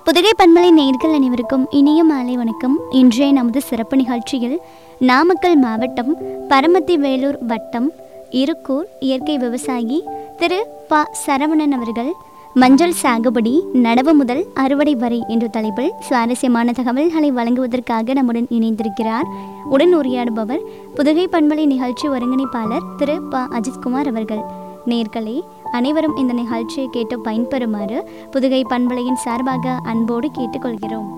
புதுகை பண்பலை நேர்கள் அனைவருக்கும் இனிய மாலை வணக்கம் இன்றைய நமது சிறப்பு நிகழ்ச்சியில் நாமக்கல் மாவட்டம் பரமத்தி வேலூர் வட்டம் இருக்கூர் இயற்கை விவசாயி திரு ப சரவணன் அவர்கள் மஞ்சள் சாகுபடி நடவு முதல் அறுவடை வரை என்ற தலைப்பில் சுவாரஸ்யமான தகவல்களை வழங்குவதற்காக நம்முடன் இணைந்திருக்கிறார் உடன் உரையாடுபவர் புதுகை பண்பலை நிகழ்ச்சி ஒருங்கிணைப்பாளர் திரு ப அஜித்குமார் அவர்கள் நேர்களே அனைவரும் இந்த நிகழ்ச்சியை கேட்டு பயன்பெறுமாறு புதுகை பண்பலையின் சார்பாக அன்போடு கேட்டுக்கொள்கிறோம்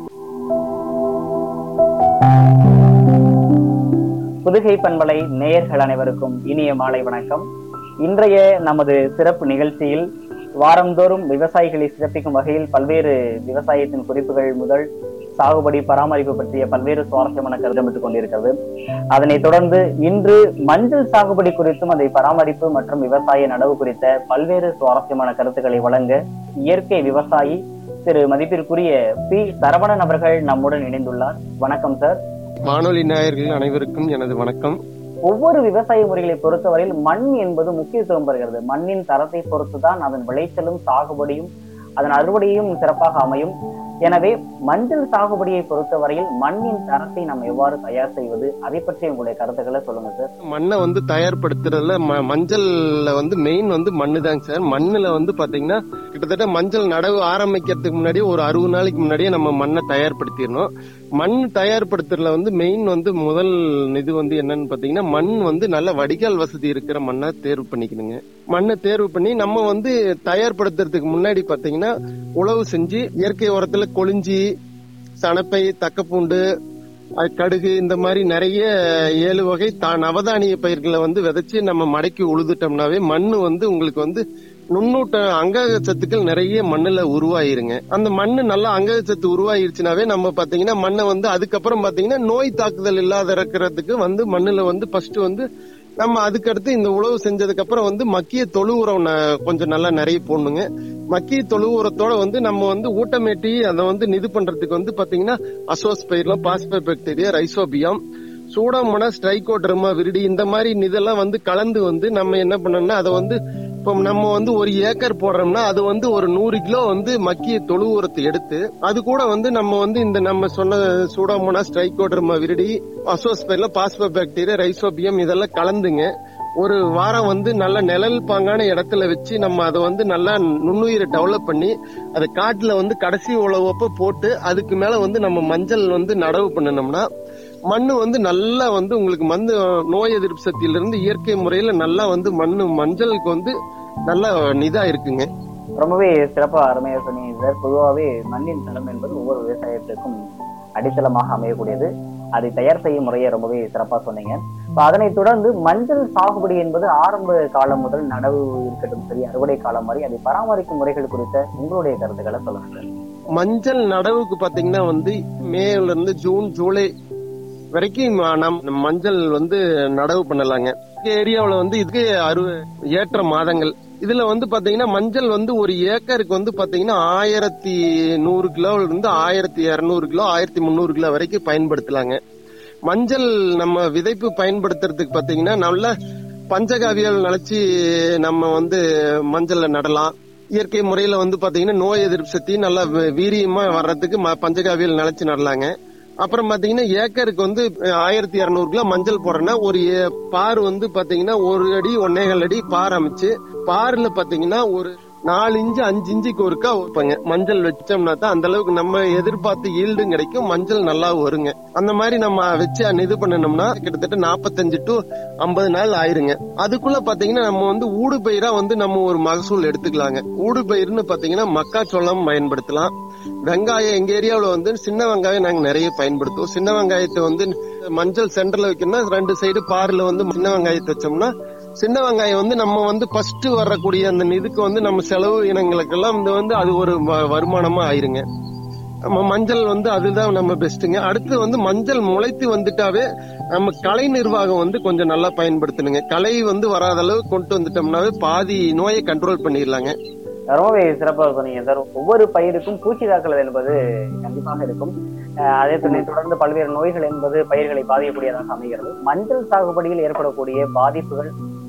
புதுகை பண்பலை நேயர்கள் அனைவருக்கும் இனிய மாலை வணக்கம் இன்றைய நமது சிறப்பு நிகழ்ச்சியில் வாரந்தோறும் விவசாயிகளை சிறப்பிக்கும் வகையில் பல்வேறு விவசாயத்தின் குறிப்புகள் முதல் சாகுபடி பராமரிப்பு பற்றிய பல்வேறு சுவாரஸ்யமான கருதமிட்டுக் கொண்டிருக்கிறது அதனைத் தொடர்ந்து இன்று மஞ்சள் சாகுபடி குறித்தும் அதை பராமரிப்பு மற்றும் விவசாய நடவு குறித்த பல்வேறு சுவாரஸ்யமான கருத்துக்களை வழங்க இயற்கை விவசாயி திரு மதிப்பிற்குரிய பி சரவணன் அவர்கள் நம்முடன் இணைந்துள்ளார் வணக்கம் சார் வானொலி நேயர்கள் அனைவருக்கும் எனது வணக்கம் ஒவ்வொரு விவசாய முறைகளை பொறுத்தவரையில் மண் என்பது முக்கியத்துவம் பெறுகிறது மண்ணின் தரத்தை பொறுத்துதான் அதன் விளைச்சலும் சாகுபடியும் அதன் அறுவடையும் சிறப்பாக அமையும் எனவே மஞ்சள் சாகுபடியை பொறுத்தவரையில் மண்ணின் தரத்தை நாம் எவ்வாறு தயார் செய்வது அதை பற்றி உங்களுடைய கருத்துக்களை சொல்லுங்க சார் மண்ணை வந்து தயார்படுத்துறதுல ம- மஞ்சள்ல வந்து மெயின் வந்து மண்ணு தாங்க சார் மண்ணுல வந்து பாத்தீங்கன்னா கிட்டத்தட்ட மஞ்சள் நடவு ஆரம்பிக்கிறதுக்கு முன்னாடி ஒரு அறுபது நாளைக்கு முன்னாடியே நம்ம மண்ணை தயார்படுத்திடணும் மண் தயார்படுத்துறதுல வந்து மெயின் வந்து முதல் இது வந்து என்னன்னு பாத்தீங்கன்னா மண் வந்து நல்ல வடிகால் வசதி இருக்கிற மண்ணை தேர்வு பண்ணிக்கணுங்க மண்ணை தேர்வு பண்ணி நம்ம வந்து தயார்படுத்துறதுக்கு முன்னாடி பாத்தீங்கன்னா உழவு செஞ்சு இயற்கை உரத்துல கொளிஞ்சி சணப்பை தக்கப்பூண்டு அஹ் கடுகு இந்த மாதிரி நிறைய ஏழு வகை தா நவதானிய பயிர்களை வந்து விதைச்சு நம்ம மடக்கி உழுதுட்டோம்னாவே மண்ணு வந்து உங்களுக்கு வந்து நுண்ணூட்ட அங்கக சத்துக்கள் நிறைய மண்ணுல உருவாயிருங்க அந்த மண்ணு நல்லா அங்கக சத்து உருவாயிருச்சுனாவே நம்ம பாத்தீங்கன்னா மண்ணை வந்து அதுக்கப்புறம் பாத்தீங்கன்னா நோய் தாக்குதல் இல்லாத இருக்கிறதுக்கு வந்து மண்ணுல வந்து ஃபர்ஸ்ட் வந்து நம்ம அதுக்கடுத்து இந்த உழவு செஞ்சதுக்கு அப்புறம் வந்து மக்கிய தொழு உரம் ந- கொஞ்சம் நல்லா நிறைய போடணுங்க மக்கிய தொழு உரத்தோட வந்து நம்ம வந்து ஊட்டமேட்டி அதை வந்து இது பண்றதுக்கு வந்து பாத்தீங்கன்னா அசோஸ் பயிர்லாம் phosphobacteria rhizobium pseudomonas trichoderma viride இந்த மாதிரி இதெல்லாம் வந்து கலந்து வந்து நம்ம என்ன பண்ணோம்னா அதை வந்து இப்போ நம்ம வந்து ஒரு ஏக்கர் போடுறோம்னா அது வந்து ஒரு நூறு கிலோ வந்து மக்கிய தொழு உரத்தை எடுத்து அது கூட வந்து நம்ம வந்து இந்த நம்ம சொன்ன சூடாமோனாஸ் ஸ்ட்ரைகோட்ரமா விரிடி அசோஸ் பயிர்ல பாஸ்போ பாக்டீரியா ரைசோபியம் இதெல்லாம் கலந்துங்க ஒரு வாரம் வந்து நல்ல நிழல் பாங்கான இடத்துல வச்சு நம்ம அதை வந்து நல்லா நுண்ணுயிரை டெவலப் பண்ணி அதை காட்டுல வந்து கடைசி உழவப்ப போட்டு அதுக்கு மேல வந்து நம்ம மஞ்சள் வந்து நடவு பண்ணணும்னா மண்ணு வந்து நல்லா வந்து உங்களுக்கு மண்ணு நோய் எதிர்ப்பு சக்தியில இருந்து இயற்கை முறையில நல்லா வந்து மண்ணு மஞ்சளுக்கு வந்து நல்லா இதா இருக்குங்க ரொம்பவே சிறப்பா அருமையா சொன்னீங்க சார் பொதுவாகவே மண்ணின் தரம் என்பது ஒவ்வொரு விவசாயத்திற்கும் அடித்தளமாக அமையக்கூடியது அதை தயார் செய்யும் முறையை ரொம்பவே சிறப்பா சொன்னீங்க இப்ப அதனைத் தொடர்ந்து மஞ்சள் சாகுபடி என்பது ஆரம்ப காலம் முதல் நடவு இருக்கட்டும் சரி அறுவடை காலம் வரை அதை பராமரிக்கும் முறைகள் குறித்த உங்களுடைய கருத்துக்களை சொல்லுங்க சார் மஞ்சள் நடவுக்கு பாத்தீங்கன்னா வந்து மேல இருந்து ஜூன் ஜூலை வரைக்கும் ம- நம் மஞ்சள் வந்து நடவு பண்ணலாங்க ஏரியாவுல வந்து இதுக்கு அறு ஏற்ற மாதங்கள் இதுல வந்து பாத்தீங்கன்னா மஞ்சள் வந்து ஒரு ஏக்கருக்கு வந்து பாத்தீங்கன்னா ஆயிரத்தி நூறு கிலோல இருந்து ஆயிரத்தி இருநூறு கிலோ ஆயிரத்தி முந்நூறு கிலோ வரைக்கும் பயன்படுத்தலாங்க மஞ்சள் நம்ம விதைப்பு பயன்படுத்துறதுக்கு பாத்தீங்கன்னா நல்ல பஞ்சகாவியல் நினைச்சு நம்ம வந்து மஞ்சள்ல நடலாம் இயற்கை முறையில வந்து பாத்தீங்கன்னா நோய் எதிர்ப்பு சக்தி நல்லா வீ- வீரியமா வர்றதுக்கு ம- பஞ்சகாவியல் நினைச்சு நடலாங்க அப்புறம் பாத்தீங்கன்னா ஏக்கருக்கு வந்து ஆயிரத்தி இருநூறு கிலோ மஞ்சள் போடுறேன்னா ஒரு ஏ- பார் வந்து பாத்தீங்கன்னா ஒரு அடி ஒன்னேகால் அடி பார் அமைச்சு பார்ல பாத்தீங்கன்னா ஒரு நாலு இன்ச்சு அஞ்சு இன்ச்சுக்கு ஒருக்கா வைப்பாங்க மஞ்சள் வச்சோம்னா தான் அந்த அளவுக்கு நம்ம எதிர்பார்த்த ஈல்டும் கிடைக்கும் மஞ்சள் நல்லா வருங்க அந்த மாதிரி நம்ம வச்சு அந்த இது பண்ணணும்னா கிட்டத்தட்ட நாற்பத்தஞ்சு டு ஐம்பது நாள் ஆயிருங்க அதுக்குள்ள பாத்தீங்கன்னா நம்ம வந்து ஊடு பயிரா வந்து நம்ம ஒரு மகசூல் எடுத்துக்கலாங்க ஊடு பயிர்னு பாத்தீங்கன்னா மக்காச்சோளம் பயன்படுத்தலாம் வெங்காயம் எங்க ஏரியாவுல வந்து சின்ன வெங்காயம் நாங்க நிறைய பயன்படுத்துவோம் சின்ன வெங்காயத்தை வந்து மஞ்சள் சென்டர்ல வைக்கணும்னா ரெண்டு சைடு பார்ல வந்து சின்ன வெங்காயத்தை வச்சோம்னா சின்ன வெங்காயம் வந்து நம்ம வந்து ஃபர்ஸ்ட் வரக்கூடிய அந்த இதுக்கு வந்து நம்ம செலவு இனங்களுக்கெல்லாம் இந்த வந்து அது ஒரு வ- வருமானமா ஆயிருங்க நம்ம மஞ்சள் வந்து அதுதான் நம்ம பெஸ்ட்டுங்க அடுத்து வந்து மஞ்சள் முளைத்து வந்துட்டாவே நம்ம கலை நிர்வாகம் வந்து கொஞ்சம் நல்லா பயன்படுத்தணுங்க களை வந்து வராத அளவு கொண்டு வந்துட்டோம்னாவே பாதி நோயை கண்ட்ரோல் பண்ணிடலாங்க ரொம்பவே சிறப்பாக சொன்னீங்க சார் ஒவ்வொரு பயிருக்கும் பூச்சி தாக்குதல் என்பது கண்டிப்பாக இருக்கும் அஹ் அதே துணை தொடர்ந்து பல்வேறு நோய்கள் என்பது பயிர்களை பாதிக்கக்கூடியதாக அமைகிறது மஞ்சள் சாகுபடியில் ஏற்படக்கூடிய பாதிப்புகள்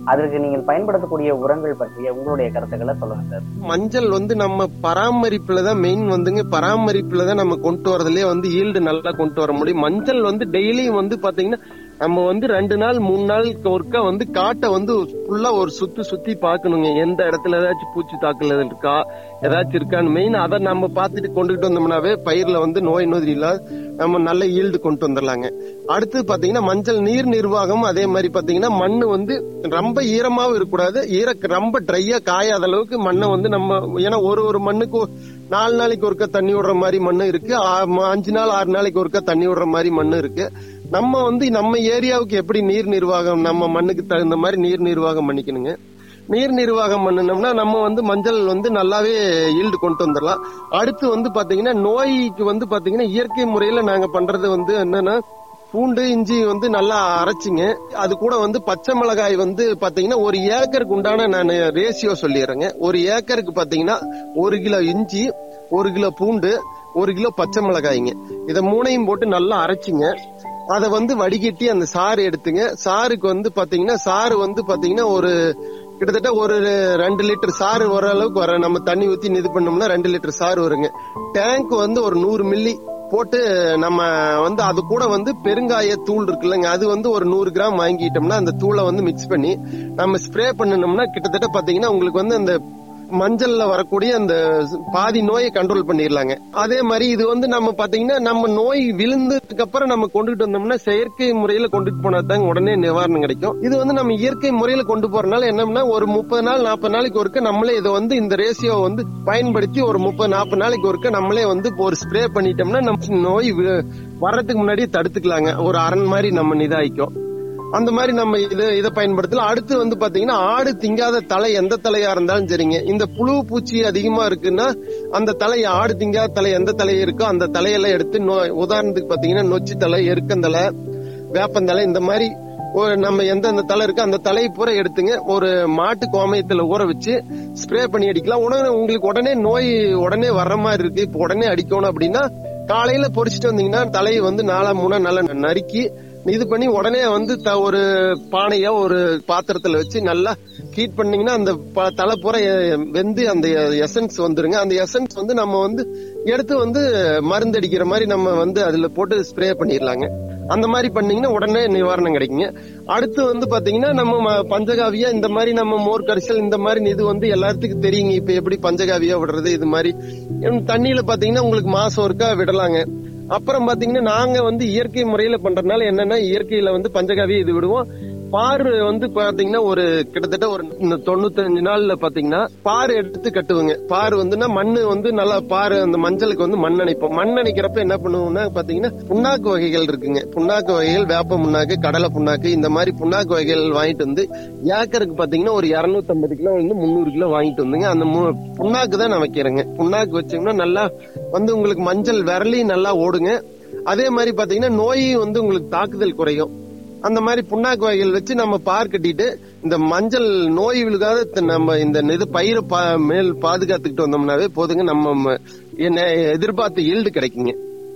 அதற்கு நீங்கள் பயன்படுத்தக்கூடிய உரங்கள் பற்றிய உங்களுடைய கருத்துக்களை சொல்லுங்க சார் மஞ்சள் வந்து நம்ம பராமரிப்புல தான் மெயின் வந்துங்க பராமரிப்புல தான் நம்ம கொண்டு வரதுலயே வந்து ஈல்டு நல்லா கொண்டு வர முடியும் மஞ்சள் வந்து டெய்லியும் வந்து பாத்தீங்கன்னா நம்ம வந்து ரெண்டு நாள் மூணு நாளுக்கு ஒருக்கா வந்து காட்டை வந்து ஃபுல்லா ஒரு சுத்தி சுத்தி பாக்கணுங்க எந்த இடத்துல ஏதாச்சும் பூச்சி தாக்குதல் இருக்கா ஏதாச்சும் இருக்கான்னு மெயின் அதை நம்ம பார்த்துட்டு கொண்டுகிட்டு வந்தோம்னாவே பயிர்ல வந்து நோய் நொதி இல்லாத நம்ம நல்ல ஈல்டு கொண்டு வந்துடலாங்க அடுத்து பாத்தீங்கன்னா மஞ்சள் நீர் நிர்வாகம் அதே மாதிரி பாத்தீங்கன்னா மண்ணு வந்து ரொம்ப ஈரமாவும் இருக்கக்கூடாது ஈர ரொம்ப ட்ரையா காயாத அளவுக்கு மண்ணை வந்து நம்ம ஏன்னா ஒரு ஒரு மண்ணுக்கு ஒ- நாலு நாளைக்கு ஒருக்கா தண்ணி விடுற மாதிரி மண்ணு இருக்கு ஆ- ம- அஞ்சு நாள் ஆறு நாளைக்கு ஒருக்கா தண்ணி விடுற மாதிரி மண்ணு இருக்கு நம்ம வந்து நம்ம ஏரியாவுக்கு எப்படி நீர் நிர்வாகம் நம்ம மண்ணுக்கு தகுந்த மாதிரி நீர் நிர்வாகம் பண்ணிக்கணுங்க நீர் நிர்வாகம் பண்ணணும்னா நம்ம வந்து மஞ்சள் வந்து நல்லாவே ஈல்டு கொண்டு வந்துடலாம் அடுத்து வந்து பாத்தீங்கன்னா நோய்க்கு வந்து பாத்தீங்கன்னா இயற்கை முறையில நாங்க பண்றது வந்து என்னன்னா பூண்டு இஞ்சி வந்து நல்லா அரைச்சிங்க அது கூட வந்து பச்சை மிளகாய் வந்து பாத்தீங்கன்னா ஒரு ஏக்கருக்கு உண்டான நான் ரேஷியோ சொல்லிடுறேங்க ஒரு ஏக்கருக்கு பாத்தீங்கன்னா ஒரு கிலோ இஞ்சி ஒரு கிலோ பூண்டு ஒரு கிலோ பச்சை மிளகாய்ங்க இத மூணையும் போட்டு நல்லா அரைச்சிங்க அத வந்து வடிகட்டி அந்த சாறு எடுத்துங்க சாருக்கு வந்து பாத்தீங்கன்னா சாறு வந்து பாத்தீங்கன்னா ஒரு கிட்டத்தட்ட ஒரு ரெண்டு லிட்டர் சாறு வர அளவுக்கு வர நம்ம தண்ணி ஊத்தி இது பண்ணோம்னா ரெண்டு லிட்டர் சாறு வருங்க டேங்க் வந்து ஒரு நூறு மில்லி போட்டு நம்ம வந்து அது கூட வந்து பெருங்காய தூள் இருக்குல்லங்க அது வந்து ஒரு நூறு கிராம் வாங்கிட்டோம்னா அந்த தூளை வந்து மிக்ஸ் பண்ணி நம்ம ஸ்ப்ரே பண்ணணும்னா கிட்டத்தட்ட பாத்தீங்கன்னா உங்களுக்கு வந்து அந்த மஞ்சள்ல வரக்கூடிய அந்த பாதி நோயை கண்ட்ரோல் பண்ணிடலாங்க அதே மாதிரி இது வந்து நம்ம பாத்தீங்கன்னா நம்ம நோய் விழுந்ததுக்கு அப்புறம் நம்ம கொண்டுட்டு வந்தோம்னா செயற்கை முறையில கொண்டுட்டு போனா தாங்க உடனே நிவாரணம் கிடைக்கும் இது வந்து நம்ம இயற்கை முறையில கொண்டு போறதுனால என்னன்னா ஒரு முப்பது நாள் நாற்பது நாளைக்கு ஒருக்க நம்மளே இதை வந்து இந்த ரேஷியோ வந்து பயன்படுத்தி ஒரு முப்பது நாற்பது நாளைக்கு ஒருக்க நம்மளே வந்து ஒரு ஸ்ப்ரே பண்ணிட்டோம்னா நம்ம நோய் வி- வர்றதுக்கு முன்னாடியே தடுத்துக்கலாங்க ஒரு அரண் மாதிரி நம்ம இதாயிக்கும் அந்த மாதிரி நம்ம இது இதை பயன்படுத்தலாம் அடுத்து வந்து பாத்தீங்கன்னா ஆடு திங்காத தலை எந்த தலையா இருந்தாலும் சரிங்க இந்த புழு பூச்சி அதிகமா இருக்குன்னா அந்த தலை ஆடு திங்காத தலை எந்த தலை இருக்கோ அந்த தலையெல்லாம் எடுத்து நோ- உதாரணத்துக்கு பாத்தீங்கன்னா நொச்சி தலை எருக்கந்தலை வேப்பந்தலை இந்த மாதிரி ஒரு நம்ம எந்தெந்த தலை இருக்கோ அந்த தலையை பூரா எடுத்துங்க ஒரு மாட்டு கோமயத்துல ஊற வச்சு ஸ்ப்ரே பண்ணி அடிக்கலாம் உடனே உங்களுக்கு உடனே நோய் உடனே வர்ற மாதிரி இருக்கு இப்போ உடனே அடிக்கணும் அப்படின்னா காலையில பொறிச்சிட்டு வந்தீங்கன்னா தலையை வந்து நாலா மூணா நல்லா நறுக்கி இது பண்ணி உடனே வந்து த- ஒரு பானையோ ஒரு பாத்திரத்துல வச்சு நல்லா ஹீட் பண்ணீங்கன்னா அந்த ப- தலை பூரா எ- வெந்து அந்த எசன்ஸ் வந்துருங்க அந்த எசன்ஸ் வந்து நம்ம வந்து எடுத்து வந்து மருந்து அடிக்கிற மாதிரி நம்ம வந்து அதுல போட்டு ஸ்ப்ரே பண்ணிடலாங்க அந்த மாதிரி பண்ணீங்கன்னா உடனே நிவாரணம் கிடைக்குங்க அடுத்து வந்து பாத்தீங்கன்னா நம்ம ம- பஞ்சகாவியா இந்த மாதிரி நம்ம மோர் கரிசல் இந்த மாதிரி இது வந்து எல்லாத்துக்கும் தெரியுங்க இப்ப எப்படி பஞ்சகாவியா விடுறது இது மாதிரி ஹம், தண்ணியில பாத்தீங்கன்னா உங்களுக்கு மாசம் ஒருக்கா விடலாங்க அப்புறம் பாத்தீங்கன்னா நாங்க வந்து இயற்கை முறையில பண்றதுனால என்னன்னா இயற்கையில வந்து பஞ்சகாவியா இது விடுவோம் பாரு வந்து பாத்தீங்கன்னா ஒரு கிட்டத்தட்ட ஒரு இந்த தொண்ணூத்தஞ்சு நாள்ல பாத்தீங்கன்னா பாரு எடுத்து கட்டுவோங்க பாரு வந்துன்னா மண்ணு வந்து நல்லா பாரு அந்த மஞ்சளுக்கு வந்து மண் அணைப்போம் மண் அணைக்கிறப்ப என்ன பண்ணுவோம்னா பாத்தீங்கன்னா புண்ணாக்கு வகைகள் இருக்குங்க புண்ணாக்கு வகைகள் வேப்ப புண்ணாக்கு கடலை புண்ணாக்கு இந்த மாதிரி புண்ணாக்கு வகைகள் வாங்கிட்டு வந்து ஏக்கருக்கு பாத்தீங்கன்னா ஒரு 250 கிலோ வந்து முந்நூறு கிலோ வாங்கிட்டு வந்துங்க அந்த மு- புண்ணாக்கு தான் நான் வைக்கிறேங்க புண்ணாக்கு வச்சோம்னா நல்லா வந்து உங்களுக்கு மஞ்சள் விரலையும் நல்லா ஓடுங்க அதே மாதிரி பாத்தீங்கன்னா நோயும் வந்து உங்களுக்கு தாக்குதல் குறையும் அந்த மாதிரி புண்ணாக்கு வகைகள் வச்சு நம்ம பார் கட்டிட்டு இந்த மஞ்சள் நோய் விழுகாத த- நம்ம இந்த இது பயிரை பா- மேல் பாதுகாத்துக்கிட்டு வந்தோம்னாவே போதுங்க நம்ம ம- என்ன எதிர்பார்த்த ஈல்டு கிடைக்குங்க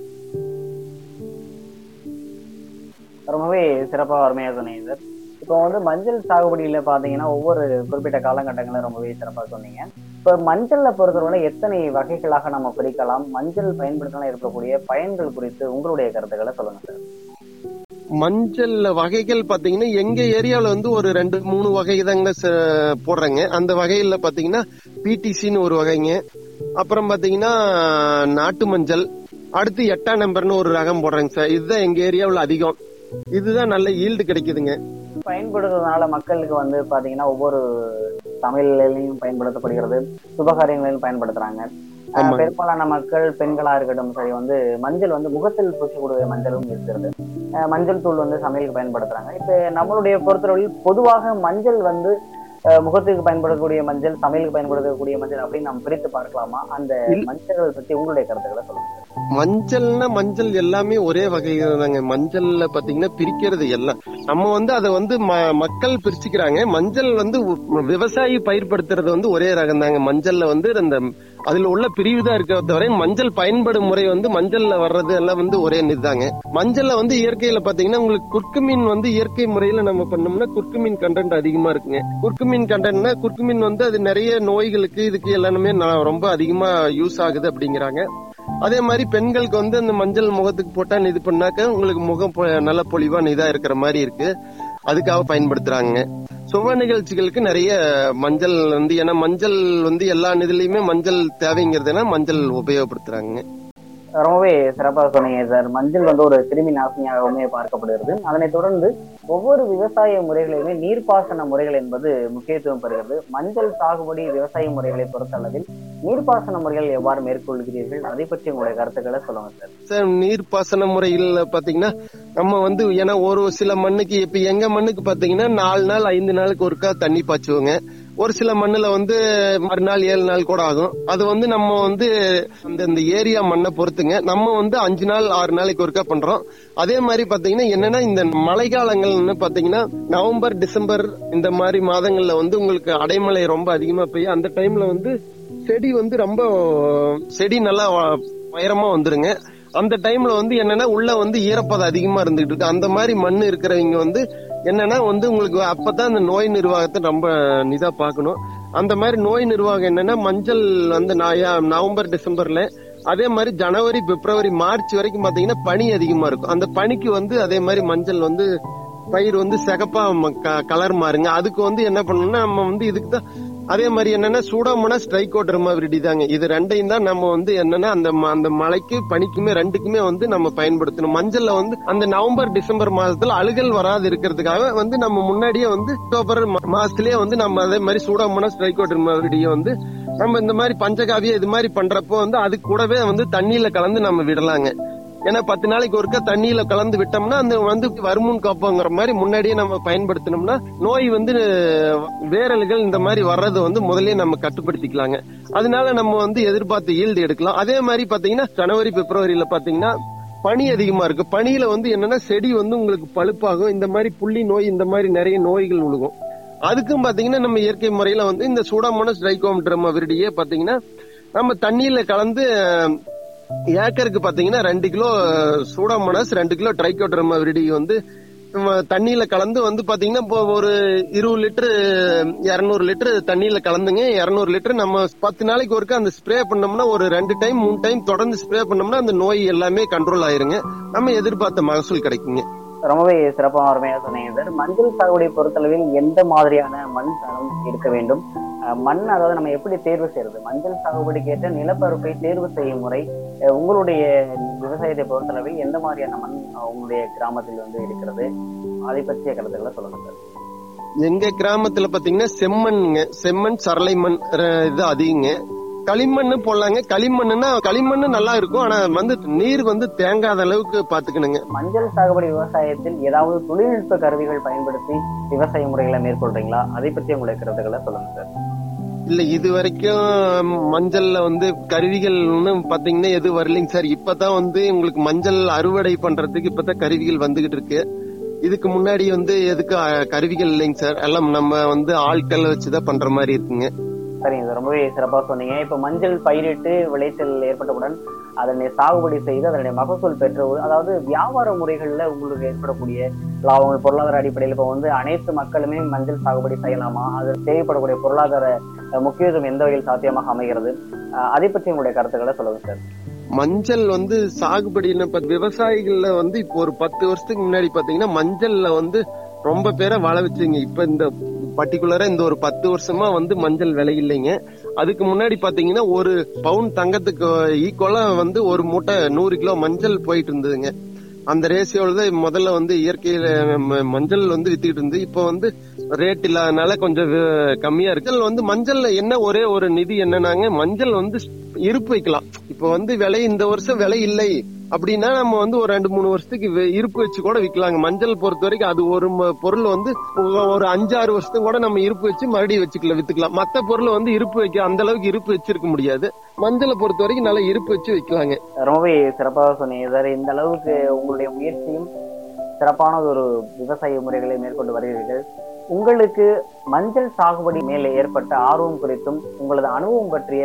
ரொம்பவே சிறப்பா அருமையா சொன்னீங்க சார் இப்போ வந்து மஞ்சள் சாகுபடியில பாத்தீங்கன்னா ஒவ்வொரு குறிப்பிட்ட காலகட்டங்களும் ரொம்பவே சிறப்பா சொன்னீங்க இப்போ மஞ்சள்ல பொறுத்தவரை எத்தனை வகைகளாக நம்ம பிரிக்கலாம் மஞ்சள் பயன்படுத்தினால் இருக்கக்கூடிய பயன்கள் குறித்து உங்களுடைய கருத்துக்களை சொல்லுங்க சார் மஞ்சள் வகைகள் பாத்தீங்கன்னா எங்க ஏரியாவுல வந்து ஒரு ரெண்டு மூணு வகை தாங்க ச- போடுறாங்க அந்த வகையில பாத்தீங்கன்னா பிடிசின்னு ஒரு வகைங்க அப்புறம் பாத்தீங்கன்னா நாட்டு மஞ்சள் அடுத்து எட்டாம் நம்பர்னு ஒரு ரகம் போடுறாங்க சார் இதுதான் எங்க ஏரியாவுல அதிகம் இதுதான் நல்ல ஈல்டு கிடைக்குதுங்க பயன்படுத்துறதுனால மக்களுக்கு வந்து பாத்தீங்கன்னா ஒவ்வொரு சமையலையும் பயன்படுத்தப்படுகிறது சுபகாரியங்களிலும் பயன்படுத்துறாங்க அஹ் ஆமாங்க. பெரும்பாலான மக்கள் பெண்களா இருக்கட்டும் சரி வந்து மஞ்சள் வந்து முகத்தில் பூசக்கூடிய மஞ்சளும் இருக்கிறது அஹ் மஞ்சள் தூள் வந்து சமையலுக்கு பயன்படுத்துறாங்க இப்ப நம்மளுடைய பொறுத்தவரையில் பொதுவாக மஞ்சள் வந்து அஹ் முகத்துக்கு பயன்படக்கூடிய மஞ்சள் சமையலுக்கு பயன்படுத்தக்கூடிய மஞ்சள் அப்படின்னு நாம் பிரித்து பார்க்கலாமா அந்த இல்ல. மஞ்சள் பத்தி உங்களுடைய கருத்துக்களை சொல்லுங்க மஞ்சள்னா மஞ்சள் எல்லாமே ஒரே வகையில தாங்க மஞ்சள்ல பாத்தீங்கன்னா பிரிக்கிறது எல்லாம் நம்ம வந்து அதை வந்து ம- மக்கள் பிரிச்சுக்கிறாங்க மஞ்சள் வந்து உ- விவசாயி பயிர்படுத்துறது வந்து ஒரே ரகம் தாங்க மஞ்சள்ல வந்து இந்த அதுல உள்ள பிரிவு தான் இருக்க தவிர மஞ்சள் பயன்படும் முறை வந்து மஞ்சள்ல வர்றது எல்லாம் வந்து ஒரே இதுதாங்க மஞ்சள்ல வந்து இயற்கையில பாத்தீங்கன்னா உங்களுக்கு குர்க்குமீன் வந்து இயற்கை முறையில நம்ம பண்ணோம்னா குர்க்குமீன் கண்டென்ட் அதிகமா இருக்குங்க குர்க்குமீன் கண்டென்ட்னா குர்க்குமீன் வந்து அது நிறைய நோய்களுக்கு இதுக்கு எல்லாமே நான் ரொம்ப அதிகமா யூஸ் ஆகுது அப்படிங்கிறாங்க அதே மாதிரி பெண்களுக்கு வந்து அந்த மஞ்சள் முகத்துக்கு போட்டா இது பண்ணாக்க உங்களுக்கு முகம் பொ- நல்ல பொலிவா இதா இருக்கிற மாதிரி இருக்கு அதுக்காக பயன்படுத்துறாங்க சுப நிகழ்ச்சிகளுக்கு நிறைய மஞ்சள் வந்து ஏன்னா மஞ்சள் வந்து எல்லா இதுலயுமே மஞ்சள் தேவைங்கிறதுனா மஞ்சள் உபயோகப்படுத்துறாங்க ரொம்பவே சிறப்பாக சொன்னீங்க சார் மஞ்சள் வந்து ஒரு கிருமி நாசினியாகவுமே பார்க்கப்படுகிறது அதனைத் தொடர்ந்து ஒவ்வொரு விவசாய முறைகளிலுமே நீர்ப்பாசன முறைகள் என்பது முக்கியத்துவம் பெறுகிறது மஞ்சள் சாகுபடி விவசாய முறைகளை பொறுத்தளவில் நீர்ப்பாசன முறைகள் எவ்வாறு மேற்கொள்கிறீர்கள் அதை பற்றி உங்களுடைய கருத்துக்களை சொல்லுங்க சார் சார் நீர்ப்பாசன முறையில் பாத்தீங்கன்னா நம்ம வந்து ஏன்னா ஒரு சில மண்ணுக்கு இப்ப எங்க மண்ணுக்கு பாத்தீங்கன்னா நாலு நாள் ஐந்து நாளுக்கு ஒருக்கா தண்ணி பாய்ச்சுவோங்க ஒரு சில மண்ணுல வந்து மறுநாள் ஏழு நாள் கூட ஆகும் அது வந்து நம்ம வந்து அந்த இந்த ஏரியா மண்ணை பொறுத்துங்க நம்ம வந்து அஞ்சு நாள் ஆறு நாளைக்கு ஒருக்கா பண்றோம் அதே மாதிரி பாத்தீங்கன்னா என்னன்னா இந்த மழைக்காலங்கள்னு பாத்தீங்கன்னா நவம்பர் டிசம்பர் இந்த மாதிரி மாதங்கள்ல வந்து உங்களுக்கு அடைமழை ரொம்ப அதிகமா பெய்யும் அந்த டைம்ல வந்து செடி வந்து ரொம்ப செடி நல்லா வ- உயரமா வந்துருங்க அந்த டைம்ல வந்து என்னன்னா உள்ள வந்து ஈரப்பதம் அதிகமா இருந்துட்டு இருக்கு அந்த மாதிரி மண் இருக்கிறவங்க வந்து என்னன்னா வந்து உங்களுக்கு அப்பதான் அந்த நோய் நிர்வாகத்தை ரொம்ப இதா பார்க்கணும் அந்த மாதிரி நோய் நிர்வாகம் என்னன்னா மஞ்சள் வந்து நாயா- நவம்பர் டிசம்பர்ல அதே மாதிரி ஜனவரி பிப்ரவரி மார்ச் வரைக்கும் பாத்தீங்கன்னா பனி அதிகமா இருக்கும் அந்த பனிக்கு வந்து அதே மாதிரி மஞ்சள் வந்து பயிர் வந்து சிகப்பா கலர் மாறுங்க அதுக்கு வந்து என்ன பண்ணணும்னா நம்ம வந்து இதுக்கு தான் அதே மாதிரி என்னன்னா சூடாமோனாஸ் ட்ரைகோடர்மா விரிடி தாங்க இது ரெண்டையும் தான் நம்ம வந்து என்னன்னா அந்த ம- அந்த மழைக்கு பனிக்குமே ரெண்டுக்குமே வந்து நம்ம பயன்படுத்தணும் மஞ்சள்ல வந்து அந்த நவம்பர் டிசம்பர் மாதத்துல அழுகல் வராது இருக்கிறதுக்காக வந்து நம்ம முன்னாடியே வந்து அக்டோபர் மா- மாசத்துலயே வந்து நம்ம அதே மாதிரி சூடாமோனாஸ் ட்ரைகோடர்மா விரிடியை வந்து நம்ம இந்த மாதிரி பஞ்சகாவியம் இது மாதிரி பண்றப்போ வந்து அது கூடவே வந்து தண்ணியில கலந்து நம்ம விடலாங்க ஏன்னா பத்து நாளைக்கு ஒருக்கா தண்ணியில கலந்து விட்டோம்னா அந்த வந்து வருமுன் காப்போங்கிற மாதிரி முன்னாடியே நம்ம பயன்படுத்தினோம்னா நோய் வந்து வேரல்கள் இந்த மாதிரி வர்றது வந்து முதல்லயே நம்ம கட்டுப்படுத்திக்கலாங்க அதனால நம்ம வந்து எதிர்பார்த்து ஈல்டு எடுக்கலாம் அதே மாதிரி பாத்தீங்கன்னா ஜனவரி பிப்ரவரியில பாத்தீங்கன்னா பனி அதிகமா இருக்கு பனியில வந்து என்னன்னா செடி வந்து உங்களுக்கு பழுப்பாகும் இந்த மாதிரி புள்ளி நோய் இந்த மாதிரி நிறைய நோய்கள் விழுகும் அதுக்கும் பாத்தீங்கன்னா நம்ம இயற்கை முறையில வந்து இந்த சூடாமோனஸ் ட்ரைகோம் விரிடியே பாத்தீங்கன்னா நம்ம தண்ணியில கலந்து அஹ், ஏக்கருக்கு பாத்தீங்கன்னா ரெண்டு கிலோ சூடாமோனஸ் ரெண்டு கிலோ ட்ரைகோட்ரமா விரிடி வந்து நம்ம தண்ணியில கலந்து வந்து பாத்தீங்கன்னா இப்போ ஒரு இருபது லிட்டரு இருநூறு லிட்டரு தண்ணியில கலந்துங்க இருநூறு லிட்டர் நம்ம பத்து நாளைக்கு ஒருக்கா அந்த ஸ்ப்ரே பண்ணோம்னா ஒரு ரெண்டு டைம் மூணு டைம் தொடர்ந்து ஸ்ப்ரே பண்ணோம்னா அந்த நோய் எல்லாமே கண்ட்ரோல் ஆயிருங்க நம்ம எதிர்பார்த்த மகசூல் கிடைக்குங்க ரொம்பவே சிறப்பாக அருமையாக சொன்னீங்க சார் மஞ்சள் சாகுபடியை பொறுத்தளவில் எந்த மாதிரியான மண் தரம் இருக்க வேண்டும் அஹ் மண் அதாவது நம்ம எப்படி தேர்வு செய்யறது மஞ்சள் சாகுபடிக்கு ஏற்ற நிலப்பரப்பை தேர்வு செய்யும் முறை அஹ் உங்களுடைய விவசாயத்தை பொறுத்தளவில் எந்த மாதிரியான மண் அஹ் உங்களுடைய கிராமத்தில் வந்து இருக்கிறது அதை பற்றிய கருத்துக்களை சொல்லுங்க சார் எங்க கிராமத்துல பாத்தீங்கன்னா செம்மண்ங்க செம்மண் சரளை மண் ர- இது அதிகங்க களிமண்ணு போடலாங்க களிமண்ணுனா களிமண்ணு நல்லா இருக்கும் ஆனா வந்து நீர் வந்து தேங்காத அளவுக்கு பாத்துக்கணுங்க மஞ்சள் சாகுபடி விவசாயத்தில் ஏதாவது தொழில்நுட்ப கருவிகள் பயன்படுத்தி விவசாய முறைகளை மேற்கொள்றீங்களா அதை பற்றி உங்களுடைய கருத்துக்களை சொல்லுங்க சார் இல்ல இது வரைக்கும் மஞ்சள்ல வந்து கருவிகள்னு பாத்தீங்கன்னா எது வரலைங்க சார் இப்பதான் வந்து உங்களுக்கு மஞ்சள் அறுவடை பண்றதுக்கு இப்பதான் கருவிகள் வந்துகிட்டு இருக்கு இதுக்கு முன்னாடி வந்து எதுக்கு அஹ், கருவிகள் இல்லைங்க சார் எல்லாம் நம்ம வந்து ஆட்கள் வச்சுதான் பண்ற மாதிரி இருக்குங்க சரிங்க சார் ரொம்பவே சிறப்பாக சொன்னீங்க இப்போ மஞ்சள் பயிரிட்டு விளைச்சல் ஏற்பட்டவுடன் அதனை சாகுபடி செய்து அதனுடைய மகசூல் பெற்று அதாவது வியாபார முறைகளில் உங்களுக்கு ஏற்படக்கூடிய லாபங்கள் பொருளாதார அடிப்படையில் இப்போ வந்து அனைத்து மக்களுமே மஞ்சள் சாகுபடி செய்யலாமா அது தேவைப்படக்கூடிய பொருளாதார அஹ், முக்கியத்துவம் எந்த வகையில் சாத்தியமாக அமைகிறது அஹ், அதை பற்றி உங்களுடைய கருத்துக்களை சொல்லுங்க சார் மஞ்சள் வந்து சாகுபடின்னு இப்ப விவசாயிகள்ல வந்து இப்போ ஒரு பத்து வருஷத்துக்கு முன்னாடி பாத்தீங்கன்னா மஞ்சள்ல வந்து ரொம்ப பேரை வாழ வச்சுங்க இப்ப இந்த பர்டிகுலரா இந்த ஒரு பத்து வருஷமா வந்து மஞ்சள் விலை இல்லைங்க அதுக்கு முன்னாடி பாத்தீங்கன்னா ஒரு பவுன் தங்கத்துக்கு ஈக்குவலா வந்து ஒரு மூட்டை நூறு கிலோ மஞ்சள் போயிட்டு இருந்ததுங்க அந்த ரேஷியோல தான் முதல்ல வந்து இயற்கையில ம- மஞ்சள் வந்து வித்துக்கிட்டு இருந்து இப்போ வந்து ரேட் இல்லாதனால கொஞ்சம் வி- கம்மியா இருக்கு இதுல வந்து மஞ்சள்ல என்ன ஒரே ஒரு நிதி என்னன்னாங்க மஞ்சள் வந்து இருப்பு வைக்கலாம் இப்போ வந்து விலை இந்த வருஷம் விலை இல்லை அப்படின்னா நம்ம வந்து ஒரு ரெண்டு மூணு வருஷத்துக்கு வி- இருப்பு வச்சு கூட விக்கலாங்க மஞ்சள் பொறுத்த வரைக்கும் அது ஒரு ம- பொருள் வந்து ஒ- ஒரு அஞ்சாறு வருஷத்துக்கு கூட நம்ம இருப்பு வச்சு மறுபடியும் வச்சுக்கலாம் வித்துக்கலாம் மத்த பொருள் வந்து இருப்பு வைக்க அந்த அளவுக்கு இருப்பு வச்சிருக்க முடியாது மஞ்சளை பொறுத்த வரைக்கும் நல்லா இருப்பு வச்சு வைக்கலாங்க ரொம்பவே சிறப்பாக சொன்னீங்க சார் இந்த அளவுக்கு உங்களுடைய முயற்சியும் சிறப்பான ஒரு விவசாய முறைகளை மேற்கொண்டு வருகிறீர்கள் உங்களுக்கு மஞ்சள் சாகுபடி மேலே ஏற்பட்ட ஆர்வம் குறித்தும் உங்களது அனுபவம் பற்றிய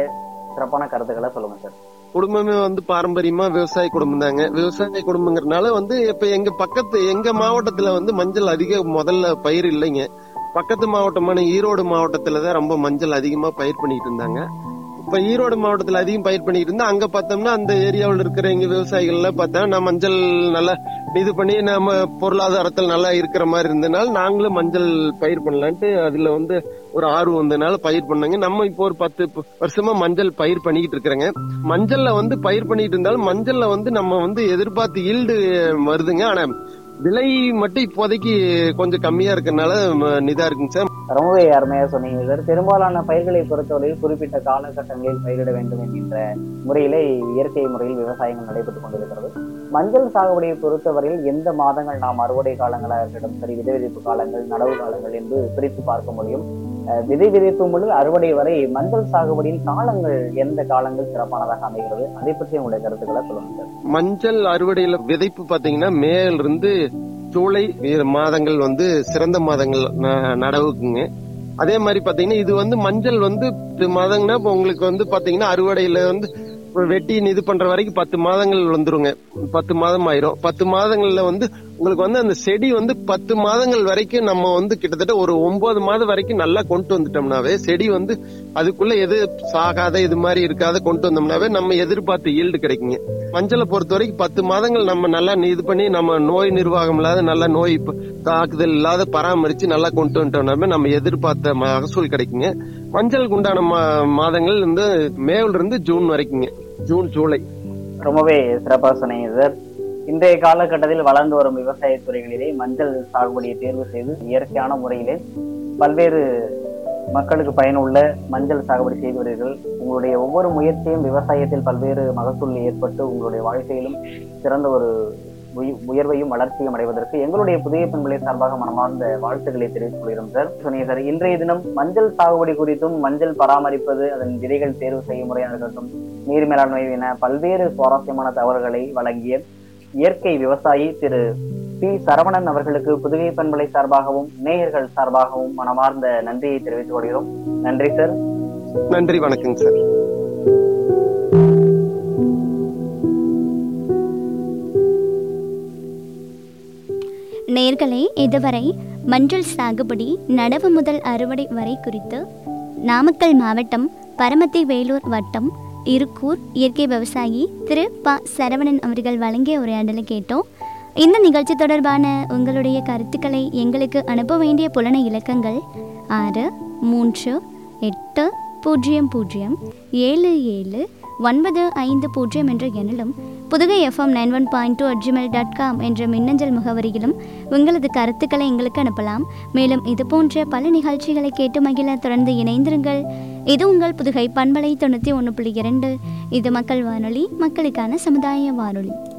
சிறப்பான கருத்துக்களை சொல்லுங்க சார் குடும்பமே வந்து பாரம்பரியமா விவசாய குடும்பம் தாங்க விவசாய குடும்பங்கிறதுனால வந்து இப்ப எங்க பக்கத்து எங்க மாவட்டத்துல வந்து மஞ்சள் அதிக முதல்ல பயிர் இல்லைங்க பக்கத்து மாவட்டமான ஈரோடு மாவட்டத்துல தான் ரொம்ப மஞ்சள் அதிகமா பயிர் பண்ணிட்டு இருந்தாங்க இப்ப ஈரோடு மாவட்டத்துல அதிகம் பயிர் பண்ணிட்டு இருந்தா அங்க பார்த்தோம்னா அந்த ஏரியாவில் இருக்கிற எங்க விவசாயிகள் எல்லாம் பார்த்தா நான் மஞ்சள் நல்லா இது பண்ணி நம்ம பொருளாதாரத்தில் நல்லா இருக்கிற மாதிரி இருந்தனால நாங்களும் மஞ்சள் பயிர் பண்ணலான்ட்டு அதுல வந்து ஒரு ஆர்வம் வந்ததுனால பயிர் பண்ணாங்க நம்ம இப்போ ஒரு பத்து ப- வருஷமா மஞ்சள் பயிர் பண்ணிக்கிட்டு இருக்கிறேங்க மஞ்சள்ல வந்து பயிர் பண்ணிட்டு இருந்தாலும் மஞ்சள்ல வந்து நம்ம வந்து எதிர்பார்த்து ஈல்டு வருதுங்க ஆனா விலை மட்டும் இப்போதைக்கு கொஞ்சம் கம்மியா இருக்கறனால ம- இதா இருக்குங்க சார் ரொம்பவே அருமையா சொன்னீங்க சார் பெரும்பாலான பயிர்களை பொறுத்தவரையில் குறிப்பிட்ட காலகட்டங்களில் பயிரிட வேண்டும் என்கின்ற முறையிலே இயற்கை முறையில் விவசாயங்கள் நடைபெற்றுக் கொண்டிருக்கிறது மஞ்சள் சாகுபடியை பொறுத்தவரையில் எந்த மாதங்கள் நாம் அறுவடை காலங்களாக இருக்கட்டும் சரி விதை விதைப்பு காலங்கள் நடவு காலங்கள் என்று பிரித்து பார்க்க முடியும் அஹ் விதை விதைப்பு முதல் அறுவடை வரை மஞ்சள் சாகுபடியின் காலங்கள் எந்த காலங்கள் சிறப்பானதாக அமைகிறது அதை பற்றி உங்களுடைய கருத்துக்களை சொல்லுங்க சார் மஞ்சள் அறுவடையில விதைப்பு பாத்தீங்கன்னா மேல இருந்து ஜூலை வி- மாதங்கள் வந்து சிறந்த மாதங்கள் ந- நடவுக்குங்க அதே மாதிரி பாத்தீங்கன்னா இது வந்து மஞ்சள் வந்து பத்து மாதங்கன்னா இப்ப உங்களுக்கு வந்து பாத்தீங்கன்னா அறுவடையில வந்து இப்ப வெட்டி இது பண்ற வரைக்கும் பத்து மாதங்கள் வந்துருங்க பத்து மாதம் ஆயிரும் பத்து மாதங்கள்ல வந்து உங்களுக்கு வந்து அந்த செடி வந்து பத்து மாதங்கள் வரைக்கும் நம்ம வந்து கிட்டத்தட்ட ஒரு ஒன்பது மாதம் வரைக்கும் நல்லா கொண்டு வந்துட்டோம்னாவே செடி வந்து அதுக்குள்ள எது சாகாத இது மாதிரி இருக்காத கொண்டு வந்தோம்னாவே நம்ம எதிர்பார்த்த ஈல்டு கிடைக்குங்க மஞ்சளை பொறுத்த வரைக்கும் பத்து மாதங்கள் நம்ம நல்லா இது பண்ணி நம்ம நோய் நிர்வாகம் இல்லாத நல்லா நோய் ப- தாக்குதல் இல்லாத பராமரிச்சு நல்லா கொண்டு வந்துட்டோம்னாவே நம்ம எதிர்பார்த்த மகசூல் கிடைக்குங்க மஞ்சளுக்கு உண்டான மா- மாதங்கள் வந்து மேல இருந்து ஜூன் வரைக்குங்க ஜூன் ஜூலை ரொம்பவே சிறப்பாக சொன்னீங்க சார் இன்றைய காலகட்டத்தில் வளர்ந்து வரும் விவசாய துறைகளிலே மஞ்சள் சாகுபடியை தேர்வு செய்து இயற்கையான முறையிலே பல்வேறு மக்களுக்கு பயனுள்ள மஞ்சள் சாகுபடி செய்து வருகிறீர்கள் உங்களுடைய ஒவ்வொரு முயற்சியும் விவசாயத்தில் பல்வேறு மகசூல் ஏற்பட்டு உங்களுடைய வாழ்க்கையிலும் சிறந்த ஒரு உய- உயர்வையும் வளர்ச்சியும் அடைவதற்கு எங்களுடைய புதிய பெண்களை சார்பாக மனமார்ந்த வாழ்த்துக்களை தெரிவித்துக் கொள்கிறோம் சார் சொன்னீங்க சார் இன்றைய தினம் மஞ்சள் சாகுபடி குறித்தும் மஞ்சள் பராமரிப்பது அதன் விதைகள் தேர்வு செய்யும் முறையாக இருக்கட்டும் நீர் மேலாண்மை என பல்வேறு சுவாரஸ்யமான தகவல்களை வழங்கிய இயற்கை விவசாயி திரு பி சரவணன் அவர்களுக்கு புதுகை பண்பலை சார்பாகவும் நேயர்கள் சார்பாகவும் மனமார்ந்த நன்றியை தெரிவித்துக் கொள்கிறோம் நன்றி சார் நன்றி வணக்கங்க சார் நேர்களே இதுவரை மஞ்சள் சாகுபடி நடவு முதல் அறுவடை வரை குறித்து நாமக்கல் மாவட்டம் பரமத்தி வேலூர் வட்டம் இருக்கூர் இயற்கை விவசாயி திரு ப சரவணன் அவர்கள் வழங்கிய உரையாடலை கேட்டோம் இந்த நிகழ்ச்சி தொடர்பான உங்களுடைய கருத்துக்களை எங்களுக்கு அனுப்ப வேண்டிய புலன இலக்கங்கள் ஆறு மூன்று எட்டு பூஜ்ஜியம் பூஜ்ஜியம் ஏழு ஏழு ஒன்பது ஐந்து பூஜ்ஜியம் என்ற எண்ணிலும் Pudugai FM nine one point two at gmail dot com என்ற மின்னஞ்சல் முகவரியிலும் உங்களது கருத்துக்களை எங்களுக்கு அனுப்பலாம் மேலும் இது போன்ற பல நிகழ்ச்சிகளை கேட்டு மகிழ தொடர்ந்து இணைந்திருங்கள் இது உங்கள் புதுகை பண்பலை தொண்ணூற்றி ஒன்று புள்ளி இரண்டு இது மக்கள் வானொலி மக்களுக்கான சமுதாய வானொலி